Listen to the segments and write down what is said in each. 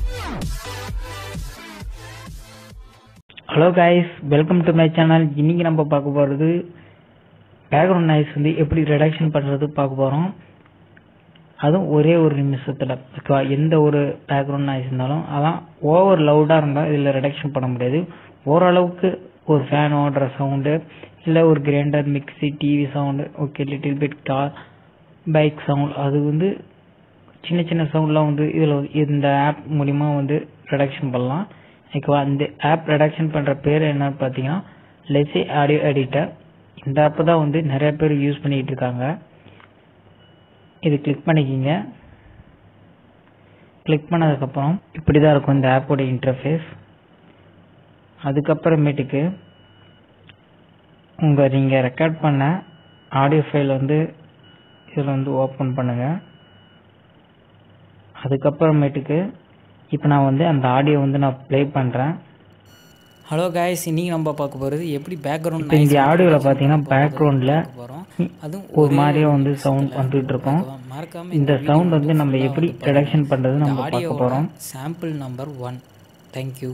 hello guys welcome to my channel இன்னைக்கு நம்ம பார்க்க போகிறது பேக்ரவுண்ட் நாய்ஸ் வந்து எப்படி ரிடக்ஷன் பண்ணுறது பார்க்க போகிறோம் அதுவும் ஒரே ஒரு நிமிஷத்தில் ஓகேவா எந்த ஒரு பேக்ரவுண்ட் நாய்ஸ் இருந்தாலும் அதான் ஓவர் லவுடாக இருந்தால் இதில் ரிடக்ஷன் பண்ண முடியாது ஓரளவுக்கு ஒரு ஃபேன் ஓடுற சவுண்டு இல்லை ஒரு grinder mixie TV sound okay little bit car bike sound அது வந்து சின்ன சின்ன சவுண்ட்லாம் வந்து இதில் இந்த ஆப் மூலிமா வந்து ரிடக்ஷன் பண்ணலாம் ஓகேவா இந்த ஆப் ரிடக்ஷன் பண்ணுற பேர் என்னன்னு பார்த்தீங்கன்னா லெசி ஆடியோ எடிட்டர் இந்த ஆப் தான் வந்து நிறைய பேர் யூஸ் பண்ணிட்டு இருக்காங்க இது கிளிக் பண்ணிக்கிங்க கிளிக் பண்ணதுக்கப்புறம் இப்படி தான் இருக்கும் இந்த ஆப்போட இன்டர்ஃபேஸ் அதுக்கப்புறமேட்டுக்கு உங்கள் நீங்கள் ரெக்கார்ட் பண்ண ஆடியோ ஃபைல் வந்து இதில் வந்து ஓப்பன் பண்ணுங்கள் அதுக்கப்புறமேட்டுக்கு இப்போ நான் வந்து அந்த ஆடியோ வந்து நான் ப்ளே பண்ணுறேன் ஹலோ காய்ஸ் இன்னைக்கு நம்ம பார்க்க போகிறது எப்படி பேக்ரவுண்ட் இப்போ இந்த ஆடியோவில் பார்த்தீங்கன்னா பேக்ரவுண்டில் போகிறோம் அதுவும் ஒரு மாதிரியே வந்து சவுண்ட் வந்துட்டு இருக்கும் மறக்காம இந்த சவுண்ட் வந்து நம்ம எப்படி ரிடக்ஷன் பண்ணுறது நம்ம பார்க்க போகிறோம் சாம்பிள் நம்பர் ஒன் தேங்க்யூ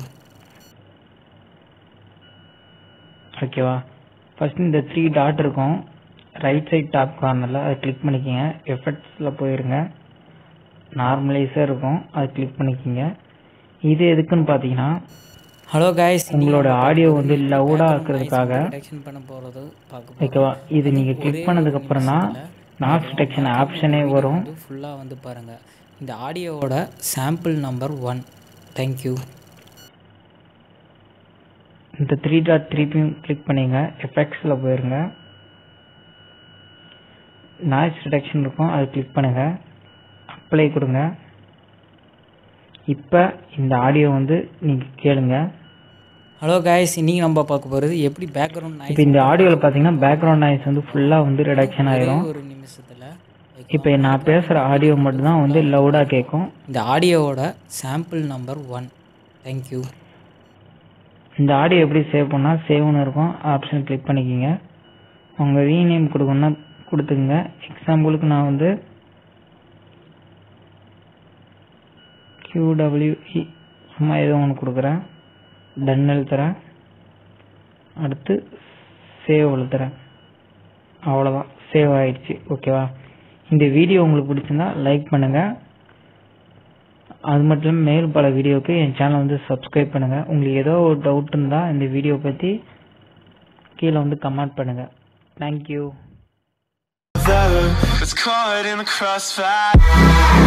ஓகேவா ஃபர்ஸ்ட் இந்த த்ரீ டாட் இருக்கும் ரைட் சைட் டாப் கார்னரில் அதை கிளிக் பண்ணிக்கோங்க எஃபெக்ட்ஸில் போயிருங்க நார்மலைஸாக இருக்கும் அதை கிளிக் பண்ணிக்கோங்க இது எதுக்குன்னு பார்த்தீங்கன்னா ஹலோ காய்ஸ் உங்களோட ஆடியோ வந்து லவுடாக இருக்கிறதுக்காக ரிடக்ஷன் பண்ண போகிறது பார்க்க ஓகேவா இது நீங்கள் கிளிக் பண்ணதுக்கப்புறம் தான் நாய்ஸ் டிடெக்ஷன் ஆப்ஷனே வரும் வந்து ஃபுல்லாக வந்து பாருங்கள் இந்த ஆடியோவோட சாம்பிள் நம்பர் ஒன் தேங்க்யூ இந்த த்ரீ டாட் திருப்பியும் கிளிக் பண்ணிங்க எஃபெக்ட்ஸில் போயிருங்க நாய்ஸ் ரிடக்ஷன் இருக்கும் அதை கிளிக் பண்ணுங்க அப்ளை கொடுங்க இப்போ இந்த ஆடியோ வந்து நீங்கள் கேளுங்க ஹலோ காய்ஸ் இன்னைக்கு நம்ம பார்க்க போகிறது எப்படி பேக்ரவுண்ட் இப்போ இந்த ஆடியோவில் பார்த்தீங்கன்னா பேக்ரவுண்ட் நாய்ஸ் வந்து ஃபுல்லாக வந்து ரிடக்ஷன் ஆயிரும் ஒரு நிமிஷத்தில் இப்போ நான் பேசுகிற ஆடியோ மட்டும்தான் வந்து லவுடாக கேட்கும் இந்த ஆடியோவோட சாம்பிள் நம்பர் ஒன் தேங்க்யூ இந்த ஆடியோ எப்படி சேவ் பண்ணால் சேவ்னு இருக்கும் ஆப்ஷன் கிளிக் பண்ணிக்கிங்க உங்கள் ரீநேம் கொடுக்கணும்னா கொடுத்துங்க எக்ஸாம்பிளுக்கு நான் வந்து QWE சும்மா ஏதோ ஒன்று கொடுக்குறேன் டன் எழுத்துறேன் அடுத்து சேவ் எழுத்துறேன் அவ்வளோதான் சேவ் ஆயிடுச்சு ஓகேவா இந்த வீடியோ உங்களுக்கு பிடிச்சிருந்தா லைக் பண்ணுங்கள் அது மட்டும் இல்லாமல் மேல் பல வீடியோவுக்கு என் சேனலை வந்து சப்ஸ்கிரைப் பண்ணுங்கள் உங்களுக்கு ஏதோ ஒரு டவுட் இருந்தால் இந்த வீடியோ பற்றி கீழே வந்து கமெண்ட் பண்ணுங்கள் thank you was caught in the crossfire